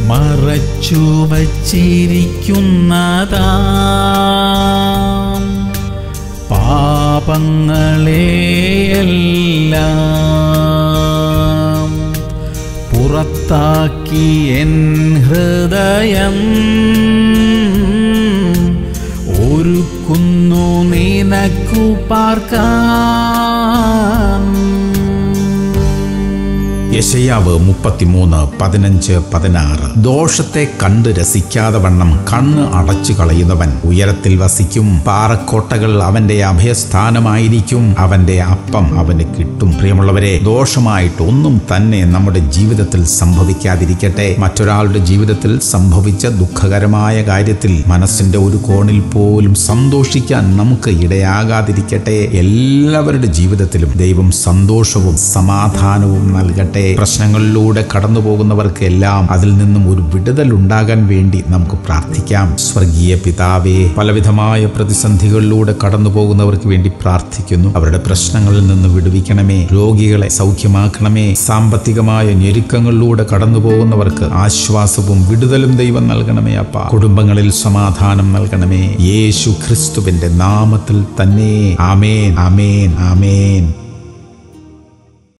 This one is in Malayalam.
മറച്ചു വച്ചിരിക്കുന്നതാ പാപങ്ങളെയെല്ലാം പുറത്താക്കി എൻ ഹൃദയം ഒരുക്കുന്നു നിനക്കു പാർക്കാൻ യശയാവ് മുപ്പത്തിമൂന്ന് പതിനഞ്ച് പതിനാറ് ദോഷത്തെ കണ്ട് രസിക്കാതെ വണ്ണം കണ്ണ് അടച്ചു കളയുന്നവൻ ഉയരത്തിൽ വസിക്കും പാറക്കോട്ടകൾ അവന്റെ അഭയസ്ഥാനമായിരിക്കും അവന്റെ അപ്പം അവന് കിട്ടും പ്രിയമുള്ളവരെ ദോഷമായിട്ട് ഒന്നും തന്നെ നമ്മുടെ ജീവിതത്തിൽ സംഭവിക്കാതിരിക്കട്ടെ മറ്റൊരാളുടെ ജീവിതത്തിൽ സംഭവിച്ച ദുഃഖകരമായ കാര്യത്തിൽ മനസ്സിന്റെ ഒരു കോണിൽ പോലും സന്തോഷിക്കാൻ നമുക്ക് ഇടയാകാതിരിക്കട്ടെ എല്ലാവരുടെ ജീവിതത്തിലും ദൈവം സന്തോഷവും സമാധാനവും നൽകട്ടെ പ്രശ്നങ്ങളിലൂടെ കടന്നു പോകുന്നവർക്ക് എല്ലാം അതിൽ നിന്നും ഒരു വിടുതൽ ഉണ്ടാകാൻ വേണ്ടി നമുക്ക് പ്രാർത്ഥിക്കാം സ്വർഗീയ പിതാവേ പലവിധമായ പ്രതിസന്ധികളിലൂടെ കടന്നു പോകുന്നവർക്ക് വേണ്ടി പ്രാർത്ഥിക്കുന്നു അവരുടെ പ്രശ്നങ്ങളിൽ നിന്ന് വിടുവിക്കണമേ രോഗികളെ സൗഖ്യമാക്കണമേ സാമ്പത്തികമായ ഞെരുക്കങ്ങളിലൂടെ കടന്നു പോകുന്നവർക്ക് ആശ്വാസവും വിടുതലും ദൈവം നൽകണമേ അപ്പ കുടുംബങ്ങളിൽ സമാധാനം നൽകണമേ യേശു ക്രിസ്തുവിന്റെ നാമത്തിൽ തന്നെ ആമേൻ ആമേൻ ആമേൻ